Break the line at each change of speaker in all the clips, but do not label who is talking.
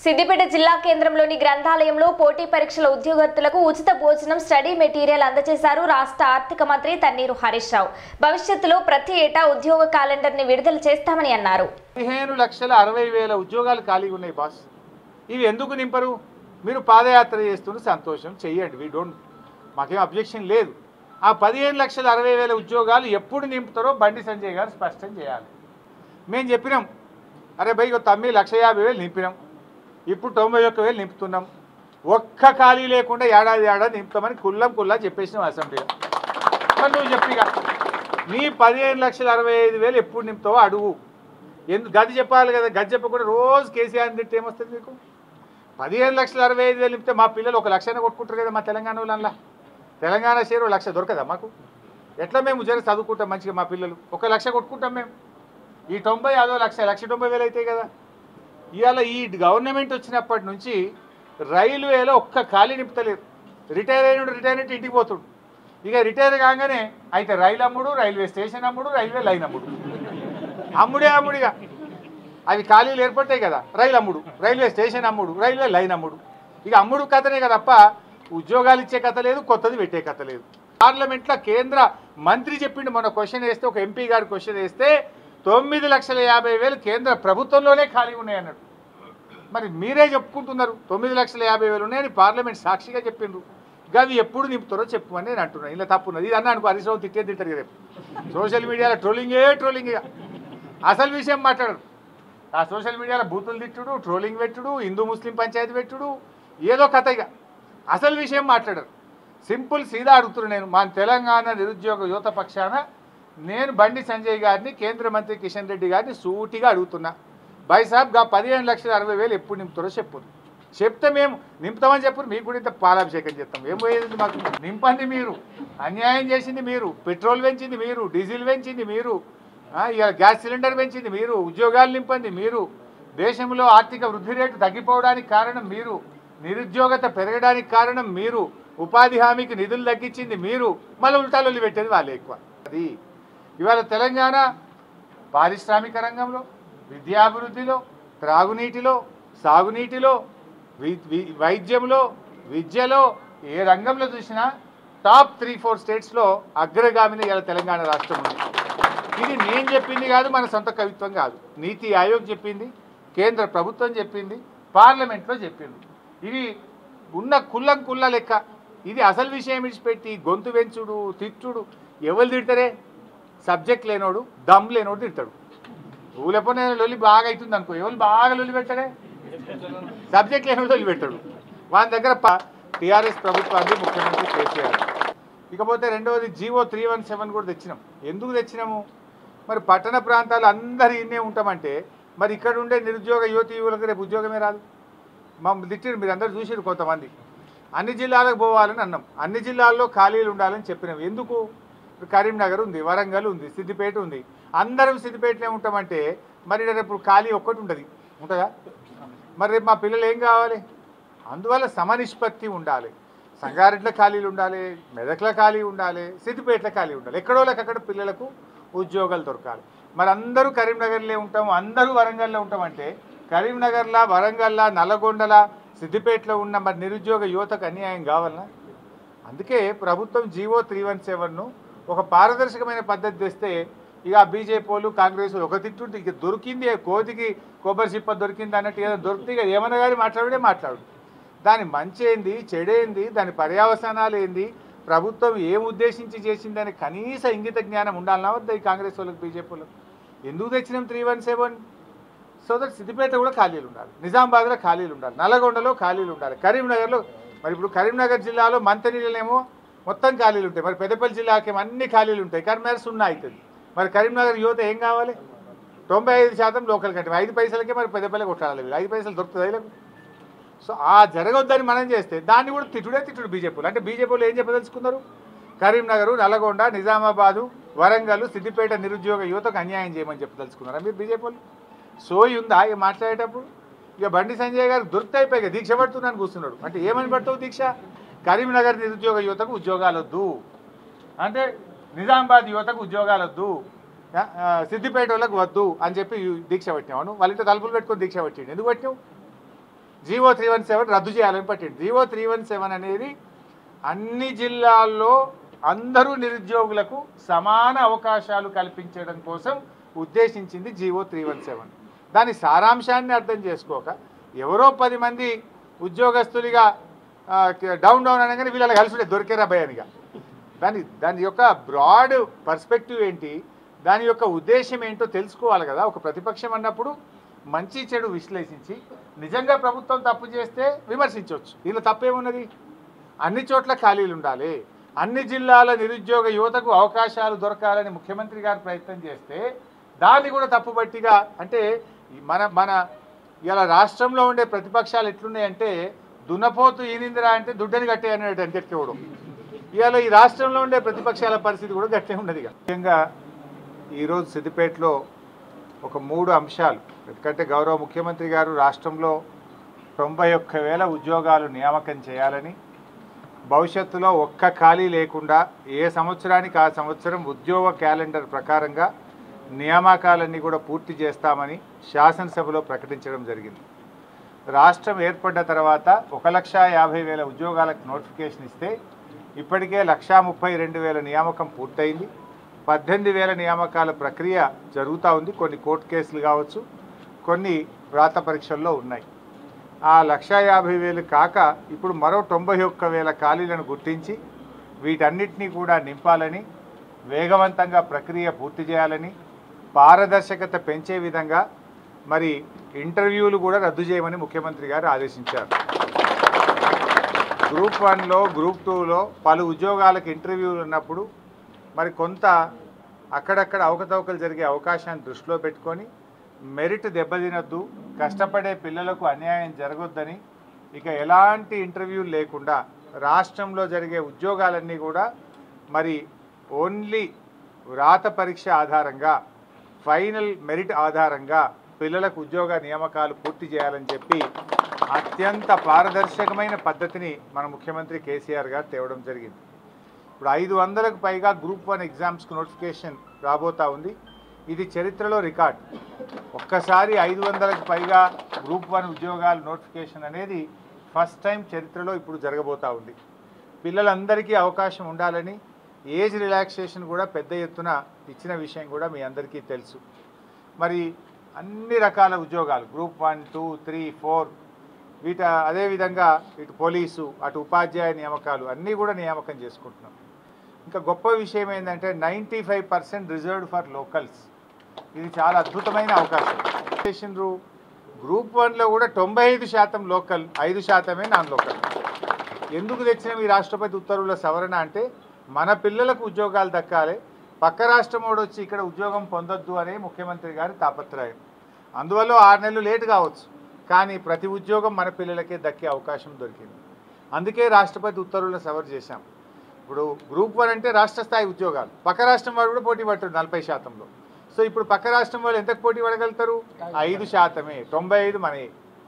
సిద్దిపేట జిల్లా కేంద్రంలోని గ్రంథాలయంలో పోటీ పరీక్షల ఉద్యోగార్థులకు ఉచిత భోజనం స్టడీ మెటీరియల్ అందజేశారు రాష్ట్ర ఆర్థిక మంత్రి తన్నీరు హరీష్ రావు భవిష్యత్తులో ప్రతి ఏటా ఉద్యోగ క్యాలెండర్ ని విడుదల చేస్తామని అన్నారు
పదిహేను లక్షల అరవై వేల ఉద్యోగాలు ఖాళీగా ఉన్నాయి బాస్ ఇవి ఎందుకు నింపరు మీరు పాదయాత్ర చేస్తున్న సంతోషం చెయ్యండి వీ డోంట్ మాకేం అబ్జెక్షన్ లేదు ఆ పదిహేను లక్షల అరవై వేల ఉద్యోగాలు ఎప్పుడు నింపుతారో బండి సంజయ్ గారు స్పష్టం చేయాలి మేము చెప్పినాం అరే భయ్ ఇగో తమ్మి లక్ష యాభై వేలు నింపినాం ఇప్పుడు తొంభై ఒక్క వేలు నింపుతున్నాం ఒక్క ఖాళీ లేకుండా ఏడాది ఏడాది నింపుతామని కుల్లం కుల్లా చెప్పేసినాం అసెంబ్లీలో మరి నువ్వు చెప్పిగా నీ పదిహేను లక్షల అరవై ఐదు వేలు ఎప్పుడు నింపుతావో అడుగు ఎందుకు గది చెప్పాలి కదా గది చెప్పకుండా రోజు కేసీఆర్ తింటే ఏమొస్తుంది మీకు పదిహేను లక్షల అరవై ఐదు వేలు నింపితే మా పిల్లలు ఒక లక్షనే కొట్టుకుంటారు కదా మా తెలంగాణ వాళ్ళ తెలంగాణ షేర్ ఒక లక్ష దొరకదా మాకు ఎట్లా మేము జర చదువుకుంటాం మంచిగా మా పిల్లలు ఒక లక్ష కొట్టుకుంటాం మేము ఈ తొంభై అదో లక్ష లక్ష తొంభై వేలు అవుతాయి కదా ఇవాళ ఈ గవర్నమెంట్ వచ్చినప్పటి నుంచి రైల్వేలో ఒక్క ఖాళీ నింపుతలేరు రిటైర్ అయినడు రిటైర్ అయితే ఇంటికి పోతుడు ఇక రిటైర్ కాగానే అయితే రైలు అమ్ముడు రైల్వే స్టేషన్ అమ్ముడు రైల్వే లైన్ అమ్ముడు అమ్ముడే అమ్ముడిగా అవి ఖాళీలు ఏర్పడతాయి కదా రైలు అమ్ముడు రైల్వే స్టేషన్ అమ్ముడు రైల్వే లైన్ అమ్ముడు ఇక అమ్ముడు కథనే కదా తప్ప ఉద్యోగాలు ఇచ్చే కథ లేదు కొత్తది పెట్టే కథ లేదు పార్లమెంట్లో కేంద్ర మంత్రి చెప్పిండు మొన్న క్వశ్చన్ వేస్తే ఒక ఎంపీ గారు క్వశ్చన్ వేస్తే తొమ్మిది లక్షల యాభై వేలు కేంద్ర ప్రభుత్వంలోనే ఖాళీ ఉన్నాయి అన్నాడు మరి మీరే చెప్పుకుంటున్నారు తొమ్మిది లక్షల యాభై వేలు ఉన్నాయని పార్లమెంట్ సాక్షిగా చెప్పిండ్రు అవి ఎప్పుడు నింపుతారో చెప్పుమని నేను అంటున్నాను ఇలా తప్పున్నది ఇది అన్నా అనుకో హరీశ్రావు తిట్టే తింటారు రేపు సోషల్ మీడియాలో ట్రోలింగే ట్రోలింగ్ ఇక అసలు విషయం మాట్లాడరు ఆ సోషల్ మీడియాలో బూతులు తిట్టుడు ట్రోలింగ్ పెట్టుడు హిందూ ముస్లిం పంచాయతీ పెట్టుడు ఏదో కథ ఇక అసలు విషయం మాట్లాడరు సింపుల్ సీదా అడుగుతున్నాను నేను మా తెలంగాణ నిరుద్యోగ యువత పక్షాన నేను బండి సంజయ్ గారిని కేంద్ర మంత్రి కిషన్ రెడ్డి గారిని సూటిగా అడుగుతున్నా బాయ్ సాబ్ గా పదిహేను లక్షల అరవై వేలు ఎప్పుడు నింపుతారో చెప్పు చెప్తే మేము నింపుతామని చెప్పు మీకు కూడా ఇంత పాలాభిషేకం చేస్తాం ఏం పోయేది మాకు నింపండి మీరు అన్యాయం చేసింది మీరు పెట్రోల్ పెంచింది మీరు డీజిల్ పెంచింది మీరు ఆ, ఇక గ్యాస్ సిలిండర్ పెంచింది మీరు ఉద్యోగాలు నింపండి మీరు దేశంలో ఆర్థిక వృద్ధి రేటు తగ్గిపోవడానికి కారణం మీరు నిరుద్యోగత పెరగడానికి కారణం మీరు ఉపాధి హామీకి నిధులు తగ్గించింది మీరు మళ్ళీ ఉల్టాలు పెట్టేది వాళ్ళే ఎక్కువ అది ఇవాళ తెలంగాణ పారిశ్రామిక రంగంలో విద్యాభివృద్ధిలో త్రాగునీటిలో సాగునీటిలో వి- వి- వైద్యంలో విద్యలో ఏ రంగంలో చూసినా టాప్ త్రీ ఫోర్ స్టేట్స్లో అగ్రగామిని ఇలా తెలంగాణ రాష్ట్రం ఉంది ఇది నేను చెప్పింది కాదు మన సొంత కవిత్వం కాదు నీతి ఆయోగ్ చెప్పింది కేంద్ర ప్రభుత్వం చెప్పింది పార్లమెంట్లో చెప్పింది ఇది ఉన్న కుల్లం కుల్ల లెక్క ఇది అసలు విషయం విడిచిపెట్టి గొంతు వెంచుడు తిట్టుడు ఎవరు తిడతారే సబ్జెక్ట్ లేనోడు దమ్ లేనోడు తిడతాడు ఊలేపోతే లొల్లి బాగా అవుతుంది అనుకో ఎవరు బాగా లొల్లి పెట్టాడే సబ్జెక్ట్ లేనోడు లొల్లి పెట్టాడు వాళ్ళ దగ్గర టీఆర్ఎస్ ప్రభుత్వాన్ని ముఖ్యమంత్రి కేసీఆర్ ఇకపోతే రెండవది జీవో త్రీ వన్ సెవెన్ కూడా తెచ్చినాం ఎందుకు తెచ్చినాము మరి పట్టణ ప్రాంతాలు అందరు ఇన్నే ఉంటామంటే మరి ఇక్కడ ఉండే నిరుద్యోగ యువతి యువకులకు రేపు ఉద్యోగమే రాదు మా తిట్టిరు మీరు అందరు చూసిరు కొంతమంది అన్ని జిల్లాలకు పోవాలని అన్నాం అన్ని జిల్లాల్లో ఖాళీలు ఉండాలని చెప్పినాం ఎందుకు ఇప్పుడు కరీంనగర్ ఉంది వరంగల్ ఉంది సిద్దిపేట ఉంది అందరం సిద్దిపేటలో ఉంటామంటే మరి రేపు ఖాళీ ఒక్కటి ఉంటుంది ఉంటుందా మరి రేపు మా పిల్లలు ఏం కావాలి అందువల్ల సమనిష్పత్తి ఉండాలి సంగారెడ్డిలో ఖాళీలు ఉండాలి మెదక్లో ఖాళీ ఉండాలి సిద్దిపేటలో ఖాళీ ఉండాలి ఎక్కడోళ్ళకి అక్కడ పిల్లలకు ఉద్యోగాలు దొరకాలి మరి అందరూ కరీంనగర్లో ఉంటాం అందరూ వరంగల్లో ఉంటామంటే కరీంనగర్లా వరంగల్లా నల్లగొండల సిద్దిపేటలో ఉన్న మరి నిరుద్యోగ యువతకు అన్యాయం కావాలనా అందుకే ప్రభుత్వం జీవో త్రీ వన్ సెవెన్ను ఒక పారదర్శకమైన పద్ధతి తెస్తే ఇక బీజేపీ వాళ్ళు కాంగ్రెస్ వాళ్ళు ఒక తిట్టుంటే ఇక దొరికింది కోతికి కొబ్బరి చిప్ప దొరికింది అన్నట్టు ఏదో దొరికితే ఇక ఏమన్నా కానీ మాట్లాడే మాట్లాడు దాని మంచి ఏంది చెడేంది దాని పర్యావసానాలు ఏంది ప్రభుత్వం ఏం ఉద్దేశించి చేసిందని కనీస ఇంగిత జ్ఞానం ఉండాలన్నా వద్ద ఈ కాంగ్రెస్ వాళ్ళకి బీజేపీ వాళ్ళకి ఎందుకు తెచ్చినాం three one seven so that Siddipet కూడా ఖాళీలు ఉండాలి నిజామాబాద్లో ఖాళీలు ఉండాలి నల్లగొండలో ఖాళీలు ఉండాలి కరీంనగర్లో మరి ఇప్పుడు కరీంనగర్ జిల్లాలో మంతనీళ్ళేమో మొత్తం ఖాళీలు ఉంటాయి మరి పెద్దపల్లి జిల్లాకేమో అన్ని ఖాళీలు ఉంటాయి కానీ మరి సున్నా అవుతుంది మరి కరీంనగర్ యువత ఏం కావాలి తొంభై ఐదు శాతం లోకల్ కంటే ఐదు పైసలకే మరి పెద్దపల్లి కొట్టాలి వీళ్ళు. ఐదు పైసలు దొరుకుతుంది వీళ్ళకు సో ఆ జరగొద్దని మనం చేస్తే దాన్ని కూడా తిట్టుడే తిట్టుడు బీజేపీలు అంటే బీజేపీలు ఏం చెప్పదలుచుకున్నారు కరీంనగర్ నల్గొండ నిజామాబాదు వరంగల్ సిద్దిపేట నిరుద్యోగ యువతకు అన్యాయం చేయమని చెప్పదలుచుకున్నారా మీరు బీజేపీలు సోయి ఉందా ఇక మాట్లాడేటప్పుడు ఇక బండి సంజయ్ గారు దొరికితే అయిపోయి ఇక దీక్ష పడుతున్నాను కూర్చున్నాడు అంటే ఏమని పడతావు దీక్ష కరీంనగర్ నిరుద్యోగ యువతకు ఉద్యోగాలు వద్దు అంటే నిజామాబాద్ యువతకు ఉద్యోగాలు వద్దు ఆ, ఆ, సిద్దిపేట వాళ్ళకి వద్దు అని చెప్పి దీక్ష పెట్టినావు వాళ్ళ ఇంట్లో తలుపులు పెట్టుకొని దీక్ష పెట్టిండు ఎందుకు పెట్టినావు జీవో త్రీ వన్ సెవెన్ రద్దు చేయాలని పట్టింది జీవో త్రీ వన్ సెవెన్ అనేది అన్ని జిల్లాల్లో అందరూ నిరుద్యోగులకు సమాన అవకాశాలు కల్పించడం కోసం ఉద్దేశించింది జీవో త్రీ వన్ సెవెన్ దాని సారాంశాన్ని అర్థం చేసుకోక ఎవరో పది మంది ఉద్యోగస్తులుగా ఆ, డౌన్ డౌన్ అనగానే వీళ్ళని కలిసి దొరికేరా భయానిగా దాని దాని యొక్క బ్రాడ్ పర్స్పెక్టివ్ ఏంటి దాని యొక్క ఉద్దేశం ఏంటో తెలుసుకోవాలి కదా ఒక ప్రతిపక్షం అన్నప్పుడు మంచి చెడు విశ్లేషించి నిజంగా ప్రభుత్వం తప్పు చేస్తే విమర్శించవచ్చు వీళ్ళ తప్పేమున్నది అన్ని చోట్ల ఖాళీలు ఉండాలి అన్ని జిల్లాల నిరుద్యోగ యువతకు అవకాశాలు దొరకాలని ముఖ్యమంత్రి గారు ప్రయత్నం చేస్తే దాన్ని కూడా తప్పుబట్టిగా అంటే ఈ మన మన ఇలా రాష్ట్రంలో ఉండే ప్రతిపక్షాలు ఎట్లున్నాయంటే దున్నపోతు ఈనిందిరా అంటే దుడ్డని కట్టే అనేటి అంకెట్టుకోవడం ఇవాళ ఈ రాష్ట్రంలో ఉండే ప్రతిపక్షాల పరిస్థితి కూడా గట్టే ఉన్నది ఇక. ముఖ్యంగా ఈరోజు సిద్దిపేటలో ఒక మూడు అంశాలు ఎందుకంటే గౌరవ ముఖ్యమంత్రి గారు రాష్ట్రంలో తొంభై ఒక్క వేల ఉద్యోగాలు నియామకం చేయాలని భవిష్యత్తులో ఒక్క ఖాళీ లేకుండా ఏ సంవత్సరానికి ఆ సంవత్సరం ఉద్యోగ క్యాలెండర్ ప్రకారంగా నియామకాలన్నీ కూడా పూర్తి చేస్తామని శాసనసభలో ప్రకటించడం జరిగింది రాష్ట్రం ఏర్పడ్డ తర్వాత ఒక లక్ష యాభై వేల ఉద్యోగాలకు నోటిఫికేషన్ ఇస్తే ఇప్పటికే లక్షా ముప్పై రెండు వేల నియామకం పూర్తయింది పద్దెనిమిది వేల నియామకాల ప్రక్రియ జరుగుతూ ఉంది కొన్ని కోర్టు కేసులు కావచ్చు కొన్ని వ్రాత పరీక్షల్లో ఉన్నాయి ఆ లక్షా యాభై వేలు కాక ఇప్పుడు మరో తొంభై ఒక్క వేల ఖాళీలను గుర్తించి వీటన్నిటినీ కూడా నింపాలని వేగవంతంగా ప్రక్రియ పూర్తి చేయాలని పారదర్శకత పెంచే విధంగా మరి ఇంటర్వ్యూలు కూడా రద్దు చేయమని ముఖ్యమంత్రి గారు ఆదేశించారు గ్రూప్ వన్లో గ్రూప్ టూలో పలు ఉద్యోగాలకు ఇంటర్వ్యూలు ఉన్నప్పుడు మరి కొంత అక్కడక్కడ అవకతవకలు జరిగే అవకాశాన్ని దృష్టిలో పెట్టుకొని మెరిట్ దెబ్బతినొద్దు కష్టపడే పిల్లలకు అన్యాయం జరగొద్దని ఇక ఎలాంటి ఇంటర్వ్యూలు లేకుండా రాష్ట్రంలో జరిగే ఉద్యోగాలన్నీ కూడా మరి ఓన్లీ వ్రాత పరీక్ష ఆధారంగా ఫైనల్ మెరిట్ ఆధారంగా పిల్లలకు ఉద్యోగ నియామకాలు పూర్తి చేయాలని చెప్పి అత్యంత పారదర్శకమైన పద్ధతిని మన ముఖ్యమంత్రి కేసీఆర్ గారు తేవడం జరిగింది ఇప్పుడు ఐదు వందలకు పైగా గ్రూప్ వన్ ఎగ్జామ్స్కి నోటిఫికేషన్ రాబోతా ఉంది ఇది చరిత్రలో రికార్డ్ ఒక్కసారి ఐదు వందలకు పైగా గ్రూప్ వన్ ఉద్యోగాల నోటిఫికేషన్ అనేది ఫస్ట్ టైం చరిత్రలో ఇప్పుడు జరగబోతా ఉంది పిల్లలందరికీ అవకాశం ఉండాలని ఏజ్ రిలాక్సేషన్ కూడా పెద్ద ఎత్తున ఇచ్చిన విషయం కూడా మీ అందరికీ తెలుసు మరి అన్ని రకాల ఉద్యోగాలు group one two three four వీట అదేవిధంగా ఇటు పోలీసు అటు ఉపాధ్యాయ నియామకాలు అన్నీ కూడా నియామకం చేసుకుంటున్నాం ఇంకా గొప్ప విషయం ఏంటంటే ninety five percent reserved for locals ఇది చాలా అద్భుతమైన అవకాశం చేసిండ్రు గ్రూప్ వన్లో కూడా తొంభై ఐదు శాతం లోకల్ ఐదు శాతమే నాన్ లోకల్ ఎందుకు తెచ్చిన ఈ రాష్ట్రపతి ఉత్తర్వుల సవరణ అంటే మన పిల్లలకు ఉద్యోగాలు దక్కాలి పక్క రాష్ట్రం వాడు వచ్చి ఇక్కడ ఉద్యోగం పొందొద్దు అనే ముఖ్యమంత్రి గారి తాపత్రయం అందువల్ల ఆరు నెలలు లేట్ కావచ్చు కానీ ప్రతి ఉద్యోగం మన పిల్లలకే దక్కే అవకాశం దొరికింది అందుకే రాష్ట్రపతి ఉత్తర్వులను సవర్ చేశాం ఇప్పుడు గ్రూప్ వన్ అంటే రాష్ట్ర స్థాయి ఉద్యోగాలు పక్క రాష్ట్రం వాడు కూడా పోటీ పడతాడు నలభై శాతంలో సో ఇప్పుడు పక్క రాష్ట్రం వాళ్ళు ఎంతకు పోటీ పడగలుగుతారు ఐదు శాతమే తొంభై ఐదు మనయే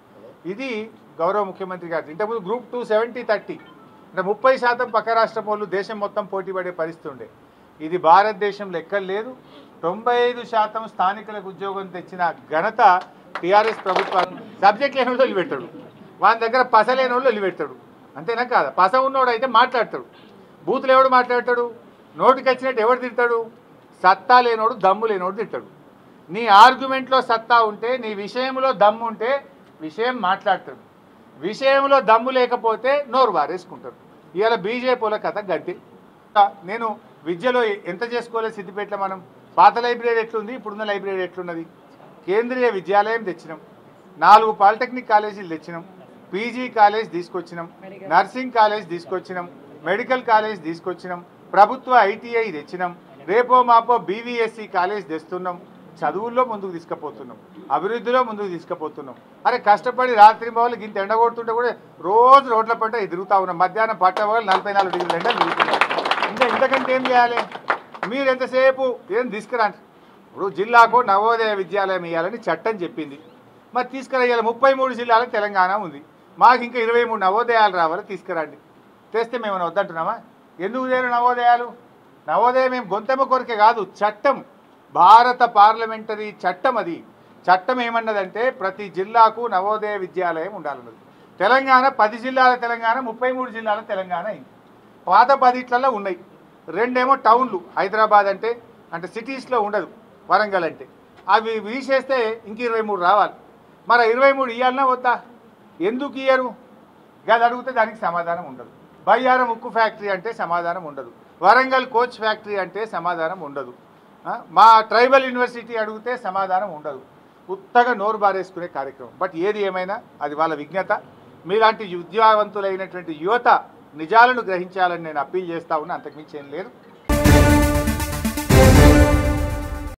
ఇది గౌరవ ముఖ్యమంత్రి గారు ఇంతకుముందు గ్రూప్ టూ సెవెంటీ థర్టీ అంటే ముప్పై శాతం పక్క రాష్ట్రం వాళ్ళు దేశం మొత్తం పోటీ పడే పరిస్థితి ఉండే ఇది భారతదేశంలో ఎక్కడ లేదు తొంభై ఐదు శాతం స్థానికులకు ఉద్యోగం తెచ్చిన ఘనత టీఆర్ఎస్ ప్రభుత్వం సబ్జెక్ట్ లేని వాళ్ళు వదిలిపెట్టాడు వాని దగ్గర పస లేని వాళ్ళు వదిలిపెడతాడు అంతేనా కాదా పస ఉన్నోడు అయితే మాట్లాడతాడు బూతులు ఎవడు మాట్లాడతాడు నోటికి వచ్చినట్టు ఎవడు తిడతాడు సత్తా లేనోడు దమ్ము లేనోడు తిడతాడు నీ ఆర్గ్యుమెంట్లో సత్తా ఉంటే నీ విషయంలో దమ్ము ఉంటే విషయం మాట్లాడతాడు విషయంలో దమ్ము లేకపోతే నోరు వారేసుకుంటాడు ఇవాళ బీజేపీల కథ గట్టి నేను విద్యలో ఎంత చేసుకోలేదు సిద్దిపేటలో మనం పాత లైబ్రరీ ఎట్లుంది ఇప్పుడున్న లైబ్రరీ ఎట్లున్నది కేంద్రీయ విద్యాలయం తెచ్చినాం నాలుగు పాలిటెక్నిక్ కాలేజీలు తెచ్చినాం పీజీ కాలేజ్ తీసుకొచ్చినాం నర్సింగ్ కాలేజ్ తీసుకొచ్చినాం మెడికల్ కాలేజ్ తీసుకొచ్చినాం ప్రభుత్వ ఐటీఐ తెచ్చినాం రేపో మాపో బీవీఎస్సీ కాలేజ్ తెస్తున్నాం చదువుల్లో ముందుకు తీసుకుపోతున్నాం అభివృద్ధిలో ముందుకు తీసుకుపోతున్నాం అరే కష్టపడి రాత్రి మొదలు ఇంత ఎండ కొడుతుంటే కూడా రోజు రోడ్ల పంట ఎదురుతా ఉన్నాం మధ్యాహ్నం పట్ట మొదలు నలభై నాలుగు డిగ్రీల ఎండలు తిరుగుతున్నాం ఇంకా ఇంతకంటే ఏం చేయాలి మీరు ఎంతసేపు ఏం తీసుకురండి ఇప్పుడు జిల్లాకు నవోదయ విద్యాలయం ఇవ్వాలని చట్టం చెప్పింది మరి తీసుకురాయాలి ముప్పై మూడు జిల్లాలకు తెలంగాణ ఉంది మాకు ఇంకా ఇరవై మూడు నవోదయాలు రావాలి తీసుకురండి తెస్తే మేము ఏమైనా వద్దంటున్నామా ఎందుకు చేయరు నవోదయాలు నవోదయం మేము గొంతెమ్మ కొరకే కాదు చట్టం భారత పార్లమెంటరీ చట్టం అది చట్టం ఏమన్నదంటే ప్రతి జిల్లాకు నవోదయ విద్యాలయం ఉండాలన్నది తెలంగాణ పది జిల్లాల తెలంగాణ ముప్పై మూడు జిల్లాల తెలంగాణ అయింది పాత పదిట్లలో ఉన్నాయి రెండేమో టౌన్లు హైదరాబాద్ అంటే అంటే సిటీస్లో ఉండదు వరంగల్ అంటే అవి వీసేస్తే ఇంక ఇరవై మూడు రావాలి మరి ఇరవై మూడు ఇవ్వాలన్నా వద్దా ఎందుకు ఇయ్యరు గది అడిగితే దానికి సమాధానం ఉండదు బయ్యారం ఉక్కు ఫ్యాక్టరీ అంటే సమాధానం ఉండదు వరంగల్ కోచ్ ఫ్యాక్టరీ అంటే సమాధానం ఉండదు ఆ, మా ట్రైబల్ యూనివర్సిటీ అడిగితే సమాధానం ఉండదు ఉత్తగా నోరు బారేసుకునే కార్యక్రమం బట్ ఏది ఏమైనా అది వాళ్ళ విజ్ఞత మీలాంటి విద్యావంతులైనటువంటి యువత నిజాలను గ్రహించాలని నేను అప్పీల్ చేస్తా ఉన్నా అంతకుమించి ఏం లేదు